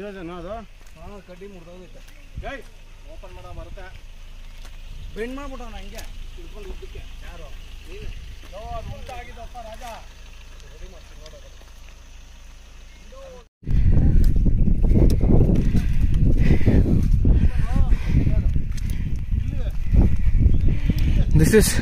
ಇರೋದೇನೋ ಅದು ಹಾಂ ಕಡ್ಡಿ ಮುರಿದೋಗೈತೆ ಏಯ್ ಓಪನ್ ಮಾಡೋ ಬರುತ್ತೆ ಬೆಂಡ್ ಮಾಡ್ಬಿಟ್ಟವನ ಹಂಗೆ ತಿಳ್ಕೊಂಡು ಇದ್ದಕ್ಕೆ ಯಾರು ನೀನು ಓ ಅದು ಉಲ್ಟಾ ಆಗಿದ್ದಪ್ಪ ರಾಜ ದಿಸ್ ಇಸ್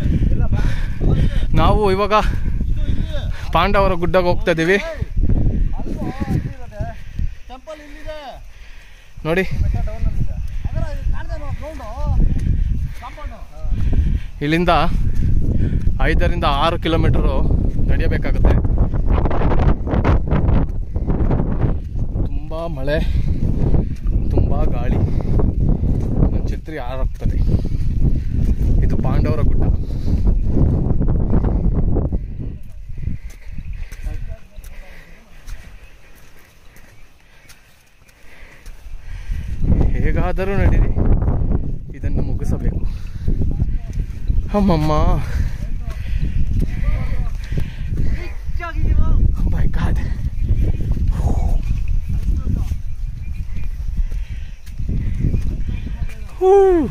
ನಾವು ಇವಾಗ ಪಾಂಡವರ ಗುಡ್ಡಕ್ಕೆ ಹೋಗ್ತಾ ಇದ್ದೀವಿ ಅಲ್ವೋ ಇಲ್ಲಿರೋದೆ ಟೆಂಪಲ್ ಇಲ್ಲಿದೆ ನೋಡಿ ಬೆಟ್ಟ ಡೌನಲ್ಲಿದೆ ಅದರ ಕಾಣ್ದೇನೋ ಗ್ರೌಂಡು ಕಾಂಪೌಂಡು ಇಲ್ಲಿಂದ ಐದರಿಂದ ಆರು ಕಿಲೋಮೀಟರು ನಡೆಯಬೇಕಾಗುತ್ತೆ ತುಂಬ ಮಳೆ ತುಂಬ ಗಾಳಿ ನನ್ನ ಛತ್ರಿ ಹಾರಾಗ್ತದೆ ಇದು ಪಾಂಡವರ ಗುಡ್ಡ ಹೇಗಾದರೂ ನಡೀರಿ ಇದನ್ನು ಮುಗಿಸಬೇಕು ಅಮ್ಮಮ್ಮ Oh my god. Whew.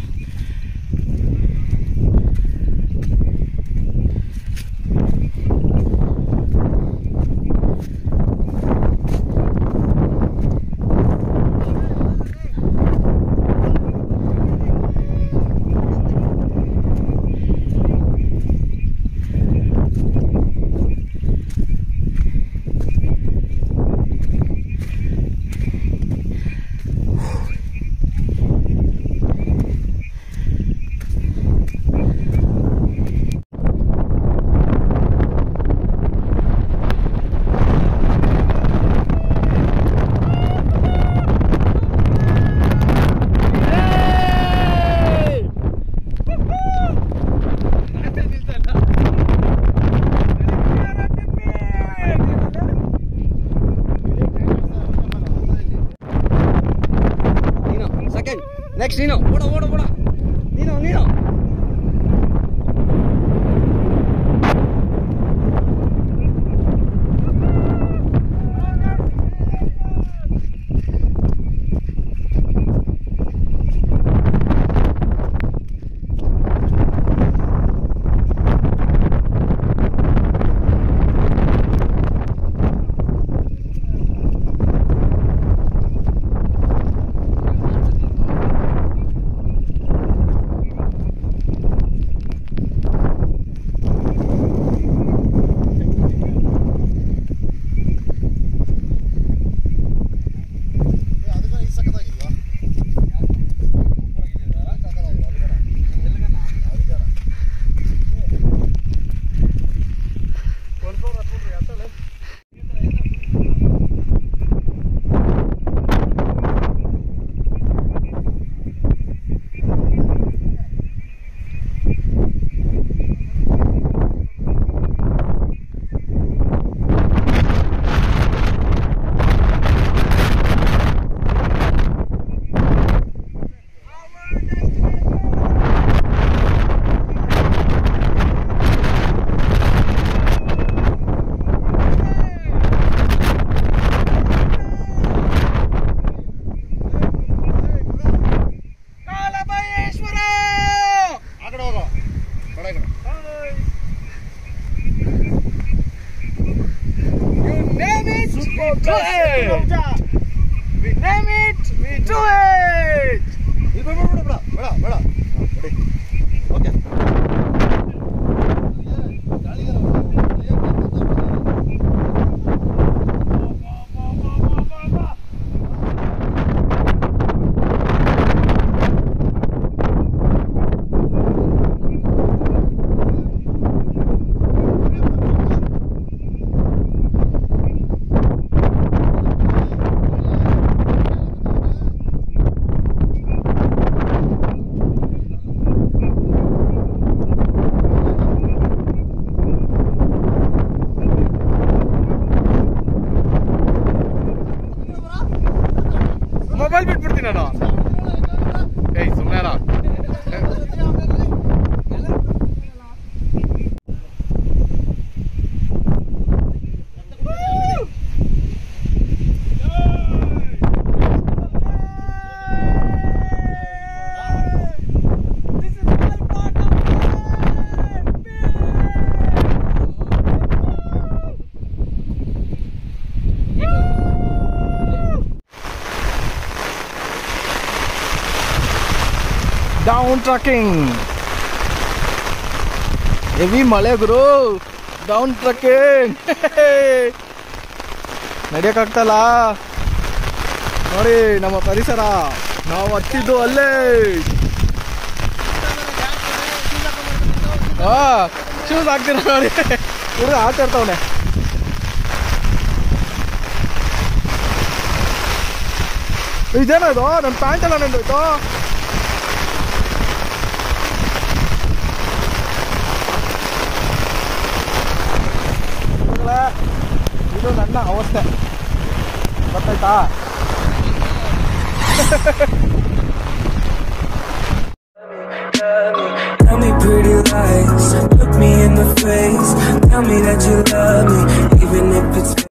ನೀನು ಸೆಕೆಂಡ್ ನೆಕ್ಸ್ಟ್ ನೀನು ಓಡ ಓಡ ಓಡ ನೀನು ನೀನು ಡೌನ್ ಟ್ರಕ್ಕಿಂಗ್ ಹೆವಿ ಮಳೆ ಗುರು ಡೌನ್ ಟ್ರಕ್ಕಿಂಗ್ ನಡೆಯೋಕ್ಕಾಗ್ತಲ್ಲ ನೋಡಿ ನಮ್ಮ ಪರಿಸರ ನಾವು ಹತ್ತಿದ್ದು ಅಲ್ಲೇ ಹಾ ಶೂಸ್ ಹಾಕ್ತೀರ ನೋಡಿ ಹುಡುಗ ಆಟ ಆಡ್ತಾವನೆ ಇದೇನೋ ಇದು ನನ್ನ ಪ್ಯಾಂಟ್ ಎಲ್ಲ ನೆಂದೋಯ್ತು ಹುಡುಗ್ರೇ, ಇದು ನನ್ನ ಅವಸ್ಥೆ ಗೊತ್ತಾಯ್ತಾ Tell me pretty lies, look me in the face. Tell me that you love me, even if it's